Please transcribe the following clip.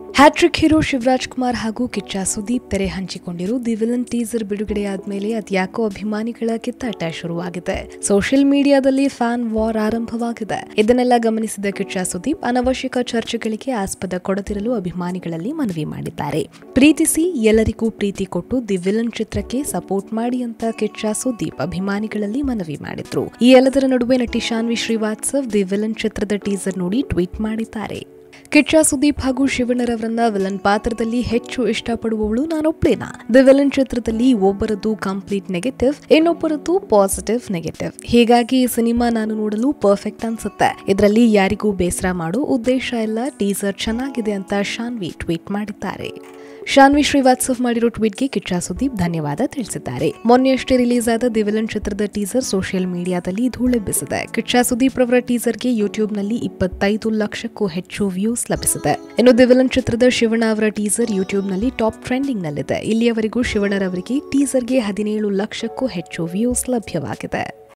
hat trick hero Shivraj Kumar ಹಾಗೂ ಕಿಚ್ಚ ಸುದೀಪ್ ತೆರೆ ಹಂಚಿಕೊಂಡಿರು ದಿ ವಿಲನ್ ಟೀಸರ್ ಬಿಡುಗಡೆಯಾದ್ಮೇಲೆ ಅದ್ಯಾಕೋ ಅಭಿಮಾನಿಗಳ ಕಿತ್ತಾಟ ಶುರುವಾಗಿದೆ ಸೋಷಿಯಲ್ ಮೀಡಿಯಾದಲ್ಲಿ ಫ್ಯಾನ್ ವಾರ್ ಆರಂಭವಾಗಿದೆ ಇದನ್ನೆಲ್ಲ ಗಮನಿಸಿದ ಕಿಚ್ಚ ಸುದೀಪ್ ಅನವಶ್ಯಕ ಚರ್ಚೆಗಳಿಗೆ ಆಸ್ಪದ ಕೊಡದಿರಲು ಅಭಿಮಾನಿಗಳಲ್ಲಿ ಮನವಿ ಮಾಡಿದ್ದಾರೆ ಪ್ರೀತಿಸಿ ಎಲ್ಲರಿಗೂ ಪ್ರೀತಿ ಕೊಟ್ಟು ದಿ ವಿಲನ್ ಚಿತ್ರಕ್ಕೆ ಸಪೋರ್ಟ್ ಮಾಡಿ ಅಂತ ಕಿಚ್ಚ ಸುದೀಪ್ ಅಭಿಮಾನಿಗಳಲ್ಲಿ ಮನವಿ ಮಾಡಿದ್ರು ಈ ಎಲ್ಲದರ ನಡುವೆ ನಟಿ ಶಾನ್ವಿ ಶ್ರೀವಾತ್ಸವ್ ದಿ ವಿಲನ್ ಚಿತ್ರದ ಟೀಸರ್ ನೋಡಿ ಟ್ವೀಟ್ ಮಾಡಿದ್ದಾರೆ ಕಿಚ್ಚ ಸುದೀಪ್ ಹಾಗೂ ಶಿವಣ್ಣರವರನ್ನ ವಿಲನ್ ಪಾತ್ರದಲ್ಲಿ ಹೆಚ್ಚು ಇಷ್ಟಪಡುವವಳು ನಾನೊಬ್ಳೇನಾ ದ ವಿಲನ್ ಚಿತ್ರದಲ್ಲಿ ಒಬ್ಬರದ್ದು ಕಂಪ್ಲೀಟ್ ನೆಗೆಟಿವ್ ಇನ್ನೊಬ್ಬರದ್ದು ಪಾಸಿಟಿವ್ ನೆಗೆಟಿವ್ ಹೀಗಾಗಿ ಈ ಸಿನಿಮಾ ನಾನು ನೋಡಲು ಪರ್ಫೆಕ್ಟ್ ಅನ್ಸುತ್ತೆ ಇದರಲ್ಲಿ ಯಾರಿಗೂ ಬೇಸರ ಮಾಡೋ ಉದ್ದೇಶ ಇಲ್ಲ ಟೀಸರ್ ಚೆನ್ನಾಗಿದೆ ಅಂತ ಶಾನ್ವಿ ಟ್ವೀಟ್ ಮಾಡಿದ್ದಾರೆ ಶಾನ್ವಿ ಶ್ರೀವಾತ್ಸವ್ ಮಾಡಿರೋ ಟ್ವೀಟ್ಗೆ ಕಿಚ್ಚ ಸುದೀಪ್ ಧನ್ಯವಾದ ತಿಳಿಸಿದ್ದಾರೆ ಮೊನ್ನೆಯಷ್ಟೇ ರಿಲೀಸ್ ಆದ ದಿ ವಿಲನ್ ಚಿತ್ರದ ಟೀಸರ್ ಸೋಷಿಯಲ್ ಮೀಡಿಯಾದಲ್ಲಿ ಧೂಳೆಬ್ಬಿಸಿದೆ ಕಿಚ್ಚ ಸುದೀಪ್ ರವರ ಟೀಸರ್ಗೆ ಯೂಟ್ಯೂಬ್ನಲ್ಲಿ ಇಪ್ಪತ್ತೈದು ಲಕ್ಷಕ್ಕೂ ಹೆಚ್ಚು ವ್ಯೂಸ್ ಲಭಿಸಿದೆ ಇನ್ನು ದಿ ವಿಲನ್ ಚಿತ್ರದ ಶಿವಣ್ಣ ಅವರ ಟೀಸರ್ ಯೂಟ್ಯೂಬ್ನಲ್ಲಿ ಟಾಪ್ ಟ್ರೆಂಡಿಂಗ್ ನಲ್ಲಿದೆ ಇಲ್ಲಿಯವರೆಗೂ ಶಿವಣ್ಣರವರಿಗೆ ಟೀಸರ್ಗೆ ಹದಿನೇಳು ಲಕ್ಷಕ್ಕೂ ಹೆಚ್ಚು ವ್ಯೂಸ್ ಲಭ್ಯವಾಗಿದೆ